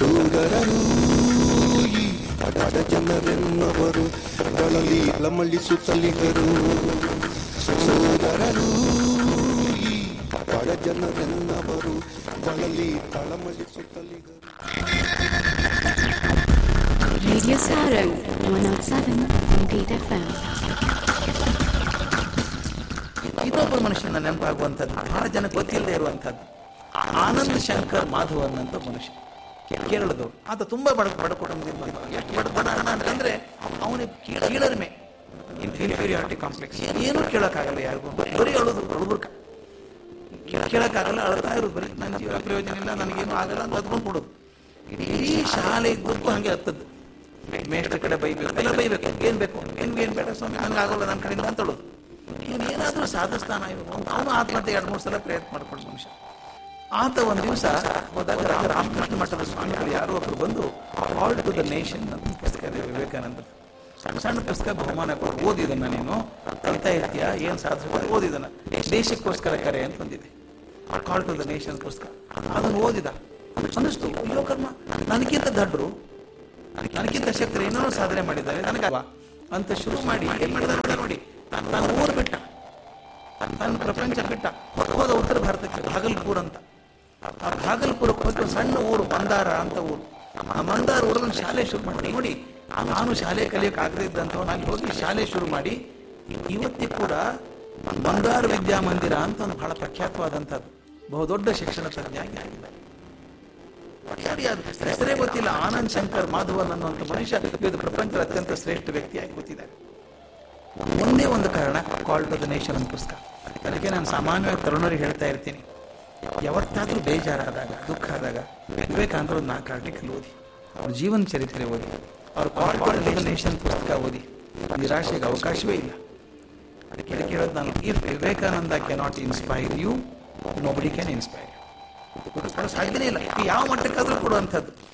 ಸುಂದರರು ಈ ಬಡ ಜನರೆನ್ನವರು ಗಳಲಿ ಲಮಳಿಸುತ್ತಲಿಗರು ಸುಂದರರು ಈ ಬಡ ಜನರೆನ್ನವರು ಗಳಲಿ ತಳಮಳಿಸುತ್ತಲಿಗರು Radio Saturn 107.8 FM. ಇನ್ನೊಬ್ಬ ಮನುಷ್ಯನ ನೆನಪಾಗುವಂಥದ್ದು ಬಹಳ ಜನ ಗೊತ್ತಿಲ್ಲದೆ ಇರುವಂಥದ್ದು ಆನಂದ್ ಶಂಕರ್ ಮಾಧವನ್ ಅಂತ ಮನುಷ್ಯ ಕೇರಳದವರು ಆತ ತುಂಬಾ ಬಡ ಬಡ ಕುಟುಂಬದಿಂದ ಬಂದ. ಎಷ್ಟು ಬಡ ಬಡ ಹಣ ಅಂತಂದ್ರೆ ಅವನಿಗೆ ಕೀಳರಿಮೆ ಇನ್ಫೀರಿಯಾರಿಟಿ ಕಾಂಪ್ಲೆಕ್ಸ್ ಏನು ಕೇಳಕ್ಕಾಗಲ್ಲ ಯಾರಿಗೂ ಬರೀ ಅಳುದು ಹುಡುಗರು ಕೇಳಕ್ಕಾಗಲ್ಲ ಅಳ್ತಾ ಇರೋದು ಬರೀ ನನ್ನ ಜೀವನ ಪ್ರಯೋಜನ ಇಲ್ಲ ನನಗೇನು ಆಗಲ್ಲ ಅಂತ ಅದ್ಕೊಂಡು ಕೊಡೋದು ಇಡೀ ಶಾಲೆ ಇದ್ದಕ್ಕೂ ಹಂಗೆ ಹತ್ತದ್ದು ಮೇಷ್ಟ್ರ ಕಡೆ ಬೈಬೇಕು ಎಲ್ಲ ಬೈಬೇಕು ಏನ್ ಬೇಕು ಏನ್ ಏನ್ ಬೇಡ ಸ್ವಾಮಿ ನನಗೆ ಆಗೋಲ್ಲ ನನ್ನ ಕಡೆಯಿಂದ ಅಂತ ಹೇಳೋದು ಇವನು ಏನಾದ್ರೂ ಸಾಧಿಸ್ತಾನ ಇವನು ಅವನು ಆತ್ಮಹತ್ಯೆ ಎರಡು ಮೂರು ಸಲ ಪ್ರಯತ್ನ ಮಾಡ್ಕೊಂಡು ಮನುಷ್ಯ ಆತ ಒಂದು ದಿವಸ ಹೋದಾಗ ರಾಮ ರಾಮಕೃಷ್ಣ ಮಠದ ಸ್ವಾಮಿಗಳು ಯಾರೋ ಒಬ್ರು ಬಂದು ಆಲ್ ಟು ದ ನೇಷನ್ ಅಂತ ಪುಸ್ತಕ ಇದೆ ವಿವೇಕಾನಂದ ಸಣ್ಣ ಸಣ್ಣ ಪುಸ್ತಕ ಬಹುಮಾನ ಕೊಡು ಓದಿದನ್ನ ನೀನು ಕಲಿತಾ ಇರ್ತೀಯ ಏನ್ ಸಾಧಿಸ್ಬೋದು ಓದಿದನ ದೇಶಕ್ಕೋಸ್ಕರ ಕರೆ ಅಂತ ಬಂದಿದೆ ಕಾಲ್ ಟು ದ ನೇಷನ್ ಪುಸ್ತಕ ಅದನ್ನು ಓದಿದ ಅನ್ನಿಸ್ತು ಅಯ್ಯೋ ಕರ್ಮ ನನಗಿಂತ ದಡ್ರು ನನಗಿಂತ ಶಕ್ತರು ಏನೋ ಸಾಧನೆ ಮಾಡಿದ್ದಾರೆ ನನಗವ ಅಂತ ಶುರು ಮಾಡಿ ಏನ್ ಮಾಡಿದ ನೋಡ ನೋಡಿ ನಾನು ಊರು ಬಿಟ್ಟ ನನ್ನ ಪ್ರಪಂಚ ಬಿಟ್ಟ ಹೋದ ಉತ್ತರ ಭಾರತಕ್ಕೆ ಭಾಗಲ್ಪುರ್ ಅಂತ ಆ ಭಾಗಲ್ಪುರಕ್ಕೆ ಹೋದ ಸಣ್ಣ ಊರು ಮಂದಾರ ಅಂತ ಊರು ಆ ಮಂದಾರ ಊರಲ್ಲಿ ಶಾಲೆ ಶುರು ಮಾಡಿ ನೋಡಿ ನಾನು ಶಾಲೆ ಕಲಿಯಕ್ಕೆ ಆಗದೇ ಇದ್ದಂತ ನಾನು ಹೋಗಿ ಶಾಲೆ ಶುರು ಮಾಡಿ ಇವತ್ತಿ ಕೂಡ ಮಂದಾರ ವಿದ್ಯಾಮಂದಿರ ಅಂತ ಒಂದು ಬಹಳ ಪ್ರಖ್ಯಾತವಾದಂಥದ್ದು ಬಹುದೊಡ್ಡ ಶಿಕ್ಷಣ ತಜ್ಞ ಆಗಿದ್ದಾರೆ ಯಾರು ಯಾರು ಹೆಸರೇ ಗೊತ್ತಿಲ್ಲ ಆನಂದ್ ಶಂಕರ್ ಮಾಧವನ್ ಅನ್ನುವಂಥ ಮನುಷ್ಯ ಇವತ್ತು ಪ್ರಪಂಚದ ಅತ್ಯಂತ ಶ್ರೇಷ್ಠ ವ್ಯಕ್ತಿಯಾಗಿ ಗೊತ್ತಿದ್ದಾರೆ ಒಂದೇ ಒಂದು ಕಾರಣ ಕಾಲ್ ಟು ದ ನೇಷನ್ ಅಂತ ಪುಸ್ತಕ ಅದಕ್ಕೆ ನಾನು ಸಾಮಾನ್ಯವಾಗಿ ತರುಣರಿಗೆ ಹೇಳ್ತಾ ಇರ್ತೀನಿ ಯಾವತ್ತಾದ್ರೂ ಬೇಜಾರಾದಾಗ ದುಃಖ ಆದಾಗ ವಿವೇಕಾನಂದ ಒಂದು ನಾಲ್ಕು ಆರ್ಟಿಕಲ್ ಓದಿ ಅವ್ರ ಜೀವನ ಚರಿತ್ರೆ ಓದಿ ಅವ್ರ ಕಾಲ್ ಟು ದ ನೇಷನ್ ಪುಸ್ತಕ ಓದಿ ನಿರಾಶೆಗೆ ಅವಕಾಶವೇ ಇಲ್ಲ ಅದಕ್ಕೆ ಇದಕ್ಕೆ ಹೇಳೋದು ನಾನು if Vivekananda cannot inspire you nobody can inspire ಸಾಧ್ಯನೇ ಇಲ್ಲ ಯಾವ ಮಟ್ಟಕ್ಕಾದ್ರೂ ಕೊಡುವಂಥದ್ದು